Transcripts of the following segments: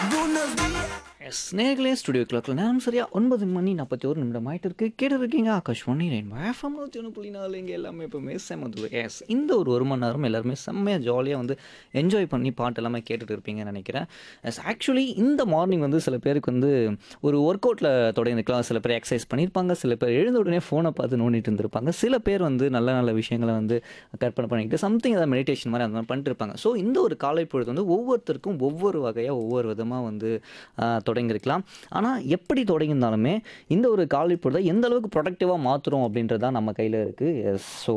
S நேர்களே studio கிளாக்ல நேரம் சரியா ஒன்பது மணி நாற்பத்தி ஒரு நிமிடம் ஆயிட்டு இருக்கு கேட்டு இருக்கீங்க ஆகாஷ் ஒன்னி ரெயின் எஃப்எம் நூற்றி ஒன்று புள்ளி நாலு இங்கே எல்லாமே எப்பவுமே செம்மது எஸ் இந்த ஒரு ஒரு மணி நேரம் எல்லாருமே செம்மையாக ஜாலியாக வந்து என்ஜாய் பண்ணி பாட்டு எல்லாமே கேட்டுட்டு இருப்பீங்கன்னு நினைக்கிறேன் எஸ் ஆக்சுவலி இந்த மார்னிங் வந்து சில பேருக்கு வந்து ஒரு ஒர்க் அவுட்டில் தொடங்கிருக்கலாம் சில பேர் எக்ஸசைஸ் பண்ணியிருப்பாங்க சில பேர் எழுந்த உடனே ஃபோனை பார்த்து நோண்டிட்டு இருந்திருப்பாங்க சில பேர் வந்து நல்ல நல்ல விஷயங்களை வந்து கற்பனை பண்ணிக்கிட்டு சம்திங் ஏதாவது மெடிடேஷன் மாதிரி அந்த மாதிரி பண்ணிட்டு இருப்பாங்க ஸோ இந்த ஒரு காலை பொழுது வந்து ஒவ்வொருத்தருக்கும் ஒவ்வொரு வகையாக ஒவ்வொரு விதமாக வந்து ஆஹ், தொடங்கியிருக்கலாம் ஆனால் எப்படி தொடங்கியிருந்தாலுமே இந்த ஒரு காலை பொழுதை எந்த அளவுக்கு ப்ரொடக்டிவாக மாற்றுறோம் அப்படின்றது தான் நம்ம கையில் இருக்குது ஸோ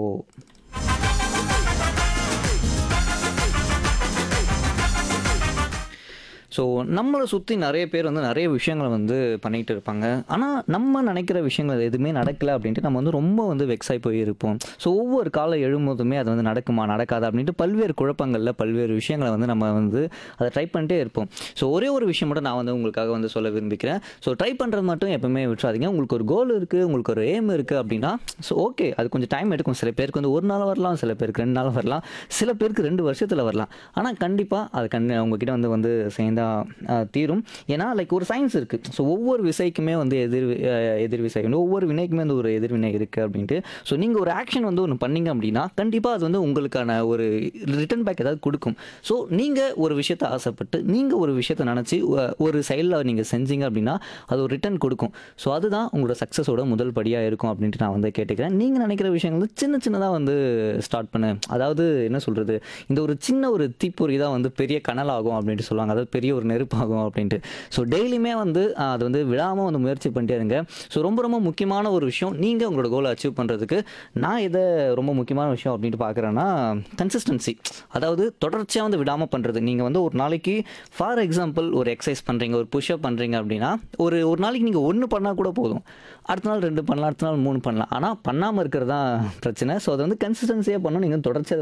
ஸோ நம்மளை சுற்றி நிறைய பேர் வந்து நிறைய விஷயங்களை வந்து பண்ணிகிட்டு இருப்பாங்க ஆனால் நம்ம நினைக்கிற விஷயங்கள் எதுவுமே நடக்கலை அப்படின்ட்டு நம்ம வந்து ரொம்ப வந்து வெக்ஸாகி போய் இருப்போம் ஸோ ஒவ்வொரு காலம் எழும்போதுமே அது வந்து நடக்குமா நடக்காதா அப்படின்ட்டு பல்வேறு குழப்பங்களில் பல்வேறு விஷயங்களை வந்து நம்ம வந்து அதை ட்ரை பண்ணிட்டே இருப்போம் ஸோ ஒரே ஒரு விஷயம் மட்டும் நான் வந்து உங்களுக்காக வந்து சொல்ல விரும்பிக்கிறேன் ஸோ ட்ரை பண்ணுறது மட்டும் எப்பவுமே விட்டுறாதீங்க உங்களுக்கு ஒரு கோல் இருக்குது உங்களுக்கு ஒரு எய்ம் இருக்குது அப்படின்னா ஸோ ஓகே அது கொஞ்சம் டைம் எடுக்கும் சில பேருக்கு வந்து ஒரு நாள் வரலாம் சில பேருக்கு ரெண்டு நாள் வரலாம் சில பேருக்கு ரெண்டு வருஷத்தில் வரலாம் ஆனால் கண்டிப்பாக அது கண் உங்ககிட்ட வந்து வந்து சேர்ந்தா ஆஹ், தீரும் ஏன்னா லைக் ஒரு சயின்ஸ் இருக்குது ஸோ ஒவ்வொரு விசைக்குமே வந்து எதிர் ஆஹ், எதிர் விசை வந்து ஒவ்வொரு வினைக்குமே வந்து ஒரு எதிர்வினை இருக்குது அப்படின்ட்டு ஸோ நீங்கள் ஒரு ஆக்ஷன் வந்து ஒன்று பண்ணீங்க அப்படின்னா கண்டிப்பாக அது வந்து உங்களுக்கான ஒரு ரிட்டன் பேக் ஏதாவது கொடுக்கும் ஸோ நீங்கள் ஒரு விஷயத்தை ஆசைப்பட்டு நீங்கள் ஒரு விஷயத்தை நினச்சி ஒரு சைடில் நீங்கள் செஞ்சீங்க அப்படின்னா அது ஒரு ரிட்டன் கொடுக்கும் ஸோ அதுதான் உங்களோட சக்ஸஸோட முதல் படியாக இருக்கும் அப்படின்ட்டு நான் வந்து கேட்டுக்கிறேன் நீங்கள் நினைக்கிற விஷயங்கள் வந்து சின்ன சின்னதாக வந்து ஸ்டார்ட் பண்ணு அதாவது என்ன சொல்கிறது இந்த ஒரு சின்ன ஒரு தீப்பொறி தான் வந்து பெரிய கனலாகும் அப்படின்ட்டு சொல்லுவாங்க அதாவது பெரிய ஒரு நெருப்பாகும் அப்படின்ட்டு ஸோ டெய்லியுமே வந்து ஆஹ், அது வந்து விடாமல் வந்து முயற்சி பண்ணிட்டே இருங்க ஸோ ரொம்ப ரொம்ப முக்கியமான ஒரு விஷயம் நீங்கள் உங்களோட கோலை அச்சீவ் பண்ணுறதுக்கு நான் இதை ரொம்ப முக்கியமான விஷயம் அப்படின்ட்டு பார்க்குறேன்னா கன்சிஸ்டன்சி அதாவது தொடர்ச்சியாக வந்து விடாமல் பண்ணுறது நீங்கள் வந்து ஒரு நாளைக்கு ஃபார் எக்ஸாம்பிள் ஒரு எக்ஸசைஸ் பண்ணுறீங்க ஒரு புஷ்அப் பண்ணுறீங்க அப்படின்னா ஒரு ஒரு நாளைக்கு நீங்கள் ஒன்று பண்ணால் கூட போதும் அடுத்த நாள் ரெண்டு பண்ணலாம் அடுத்த நாள் மூணு பண்ணலாம் ஆனால் பண்ணாமல் இருக்கிறது தான் பிரச்சனை ஸோ அதை வந்து கன்சிஸ்டன்சியாக பண்ணணும் நீங்கள் தொடர்ச்சியாக